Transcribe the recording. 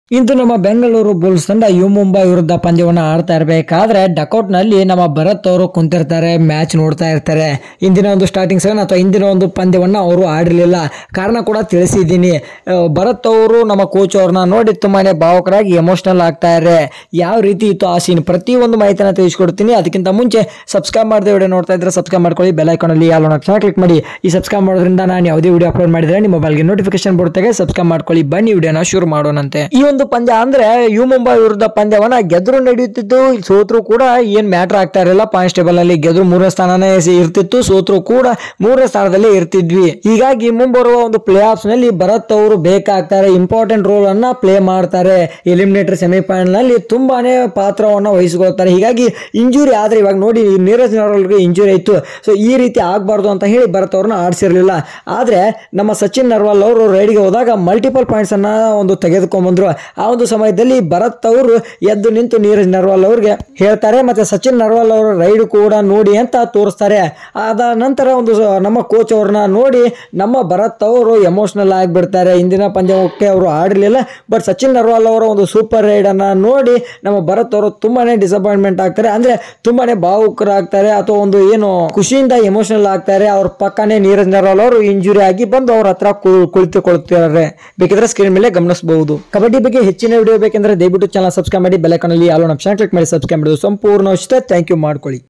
ಇಂದು ನಮ್ಮ ಬೆಂಗಳೂರು ಬುಲ್ಸ್ ತಂಡ ಯು ಮುಂಬೈ ವಿರುದ್ಧ ಪಂದ್ಯವನ್ನು ಆಡ್ತಾ ಇರಬೇಕಾದ್ರೆ ಡಕೌಟ್ ನಲ್ಲಿ ನಮ್ಮ ಭರತ್ ಅವರು ಕುಂತಿರ್ತಾರೆ ಮ್ಯಾಚ್ ನೋಡ್ತಾ ಇರ್ತಾರೆ ಇಂದಿನ ಒಂದು ಸ್ಟಾರ್ಟಿಂಗ್ ಸೆವೆನ್ ಅಥವಾ ಇಂದಿನ ಒಂದು ಪಂದ್ಯವನ್ನ ಅವರು ಆಡಿರಲಿಲ್ಲ ಕಾರಣ ಕೂಡ ತಿಳಿಸಿದ್ದೀನಿ ಆ, ಭರತ್ ಅವರು ನಮ್ಮ ಕೋಚ್ ಅವ್ರನ್ನ ನೋಡಿ ತುಂಬಾನೇ ಭಾವುಕರಾಗಿ ಎಮೋಷನಲ್ ಆಗ್ತಾ ಇದ್ದಾರೆ ಯಾವ ರೀತಿ ಇತ್ತು ಆ ಸೀನ್ ಪ್ರತಿಯೊಂದು ಮಾಹಿತಿನ ತಿಳಿಸ್ಕೊಡ್ತೀನಿ ಅದಕ್ಕಿಂತ ಮುಂಚೆ ಸಬ್ಸ್ಕ್ರೈಬ್ ಮಾಡದೆ ವಿಡಿಯೋ ನೋಡ್ತಾ ಇದ್ರೆ ಸಬ್ಸ್ಕ್ರೈಬ್ ಮಾಡ್ಕೊಳ್ಳಿ ಬೆಲ್ ಐಕಾನಲ್ಲಿ ಯಾಲು ಕ್ಷಣ ಕ್ಲಿಕ್ ಮಾಡಿ ಈ ಸಬ್ಸ್ಕ್ರೈಬ್ ಮಾಡೋದ್ರಿಂದ ನಾನು ಯಾವುದೇ ವಿಡಿಯೋ ಅಪ್ಲೋಡ್ ಮಾಡಿದ್ರೆ ನಿಮ್ಮ ಮೊಬೈಲ್ಗೆ ನೋಟಿಫಿಕೇಶನ್ ಬರುತ್ತೆ ಸಬ್ಸ್ಕ್ರೈಬ್ ಮಾಡ್ಕೊಳ್ಳಿ ಬನ್ನಿ ವಿಡಿಯೋನ ಶುರು ಮಾಡೋಣಂತೆ ಈ ಒಂದು ಪಂದ್ಯ ಅಂದ್ರೆ ಯು ಮುಂಬೈ ವಿರುದ್ಧ ಪಂದ್ಯವನ್ನ ಗೆದ್ರು ನಡೆಯುತ್ತಿದ್ದು ಇಲ್ಲಿ ಸೋತ್ರು ಕೂಡ ಏನ್ ಮ್ಯಾಟರ್ ಆಗ್ತಾ ಇರಲಿಲ್ಲ ಪಾಯಿಂಟ್ಸ್ ಟೇಬಲ್ ಅಲ್ಲಿ ಗೆದ್ರು ಮೂರನೇ ಸ್ಥಾನನೇ ಸಿ- ಇರ್ತಿತ್ತು ಸೋತ್ರು ಕೂಡ ಮೂರನೇ ಸ್ಥಾನದಲ್ಲೇ ಇರ್ತಿದ್ವಿ ಹೀಗಾಗಿ ಮುಂಬರುವ ಒಂದು ಪ್ಲೇ ಆಫ್ಸ್ ನಲ್ಲಿ ಭರತ್ ಅವರು ಬೇಕಾಗ್ತಾರೆ ಇಂಪಾರ್ಟೆಂಟ್ ರೋಲ್ ಅನ್ನ ಪ್ಲೇ ಮಾಡ್ತಾರೆ ಎಲಿಮಿನೇಟರ್ ಸೆಮಿಫೈನಲ್ ನಲ್ಲಿ ತುಂಬಾನೇ ಪಾತ್ರವನ್ನ ವಹಿಸಿಕೊಳ್ತಾರೆ ಹೀಗಾಗಿ ಇಂಜುರಿ ಆದ್ರೆ ಇವಾಗ ನೋಡಿ ನೀರಜ್ ನರ್ವಾಲ್ಗೆ ಇಂಜುರಿ ಆಯ್ತು ಸೊ ಈ ರೀತಿ ಆಗಬಾರ್ದು ಅಂತ ಹೇಳಿ ಭರತ್ ಅವ್ರನ್ನ ಆಡಿಸಿರ್ಲಿಲ್ಲ ಆದ್ರೆ ನಮ್ಮ ಸಚಿನ್ ನರ್ವಾಲ್ ಅವರು ರೈಡ್ಗೆ ಹೋದಾಗ ಮಲ್ಟಿಪಲ್ ಪಾಯಿಂಟ್ಸ್ ಅನ್ನ ಒಂದು ತೆಗೆದುಕೊಂಡ್ಬಂದ್ರು ಆ ಒಂದು ಸಮಯದಲ್ಲಿ ಭರತ್ ಅವರು ಎದ್ದು ನಿಂತು ನೀರಜ್ ನರ್ವಾಲ್ ಅವ್ರಿಗೆ ಹೇಳ್ತಾರೆ ಮತ್ತೆ ಸಚಿನ್ ನರ್ವಾಲ್ ಅವರ ರೈಡ್ ಕೂಡ ನೋಡಿ ಅಂತ ತೋರಿಸ್ತಾರೆ ಅದ ನಂತರ ಒಂದು ಸ- ನಮ್ಮ ಕೋಚ್ ಅವ್ರನ್ನ ನೋಡಿ ನಮ್ಮ ಭರತ್ ಅವರು ಎಮೋಷನಲ್ ಆಗಿಬಿಡ್ತಾರೆ ಇಂದಿನ ಪಂದ್ಯಕ್ಕೆ ಅವರು ಆಡಲಿಲ್ಲ ಬಟ್ ಸಚಿನ್ ನರ್ವಾಲ್ ಅವರ ಒಂದು ಸೂಪರ್ ರೈಡ್ ಅನ್ನ ನೋಡಿ ನಮ್ಮ ಭರತ್ ಅವರು ತುಂಬಾನೇ ಡಿಸಪಾಯಿಂಟ್ಮೆಂಟ್ ಆಗ್ತಾರೆ ಅಂದ್ರೆ ತುಂಬಾನೇ ಭಾವುಕರಾಗ್ತಾರೆ ಅಥವಾ ಒಂದು ಏನು ಖುಷಿಯಿಂದ ಎಮೋಷನಲ್ ಆಗ್ತಾರೆ ಅವ್ರ ಪಕ್ಕನೇ ನೀರಜ್ ನರ್ವಾಲ್ ಅವರು ಇಂಜುರಿ ಆಗಿ ಬಂದು ಅವ್ರ ಹತ್ರ ಕು- ಕುಳಿತುಕೊಳ್ತಿದ್ದಾರೆ ಬೇಕಿದ್ರೆ ಸ್ಕ್ರೀನ್ ಮೇಲೆ ಗಮನಿಸಬಹುದು ಕಬಡ್ಡಿ ಬಗ್ಗೆ ಹೆಚ್ಚಿನ ವಿಡಿಯೋ ಬೇಕೆಂದ್ರೆ ದಯವಿಟ್ಟು ಚಾನಲ್ ಸಬ್ಸ್ಕ್ರೈಬ್ ಮಾಡಿ ಬೆಲೈಕನಲ್ಲಿ ಆಲ್ ಆಪ್ಷನ್ ಕ್ಲಿಕ್ ಮಾಡಿ ಸಬ್ಸ್ಕ್ರೈಬ್ ಮಾಡೋದು ಸಂಪೂರ್ಣ ಉಚಿತ ಥ್ಯಾಂಕ್ ಯು ಮಾಡ್ಕೊಳ್ಳಿ